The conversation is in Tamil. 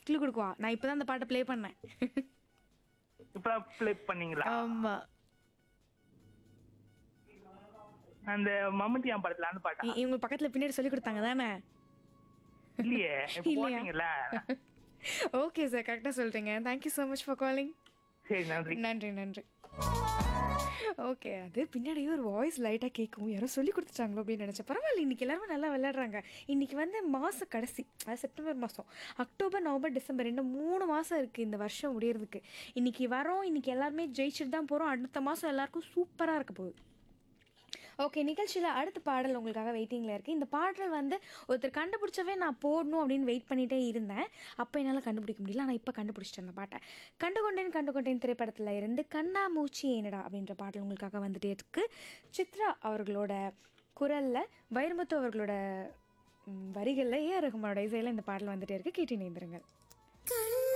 க்ளூ கொடுக்குவா நான் இப்போ தான் அந்த பாட்டை ப்ளே பண்ணேன் இப்ப ப்ளே பண்ணீங்களா ஆமா அந்த மம்முட்டியான் படத்துல அந்த பாட்டா இ- இவங்க பக்கத்துல பின்னாடி சொல்லி கொடுத்தாங்க தானே இல்லையே இப்ப இல்லையா? போட்டீங்கல்ல ஓகே சார் கரெக்டாக சொல்லிட்டீங்க thank you so much for calling சரி நன்றி நன்றி நன்றி ஓகே அது பின்னாடி ஒரு வாய்ஸ் லைட்டாக கேட்கும் யாரோ சொல்லி கொடுத்துட்டாங்களோ அப்படின்னு நினச்சேன் பரவாயில்ல இன்றைக்கி எல்லாருமே நல்லா விளையாடுறாங்க இன்றைக்கி வந்து மாத கடைசி அது செப்டம்பர் மாதம் அக்டோபர் நவம்பர் டிசம்பர் இன்னும் மூணு மாதம் இருக்குது இந்த வருஷம் முடியறதுக்கு இன்றைக்கி வரோம் இன்றைக்கி எல்லாருமே ஜெயிச்சுட்டு தான் போகிறோம் அடுத்த மாதம் எல்லாருக்கும் சூப்பராக இருக்க போகுது ஓகே நிகழ்ச்சியில் அடுத்த பாடல் உங்களுக்காக வெயிட்டிங்கில் இருக்குது இந்த பாடல் வந்து ஒருத்தர் கண்டுபிடிச்சவே நான் போடணும் அப்படின்னு வெயிட் பண்ணிகிட்டே இருந்தேன் அப்போ என்னால் கண்டுபிடிக்க முடியல ஆனால் இப்போ கண்டுபிடிச்சிட்டேன் அந்த பாட்டை கண்டுகொண்டேன் கண்டுகொண்டேன் திரைப்படத்தில் இருந்து கண்ணா மூச்சி ஏனடா அப்படின்ற பாடல் உங்களுக்காக வந்துட்டே இருக்கு சித்ரா அவர்களோட குரலில் வைரமுத்து அவர்களோட வரிகளில் ஏ ரகுமானோட இசையில் இந்த பாடல் வந்துட்டே இருக்கு கேட்டு நேர்ந்துருங்கள்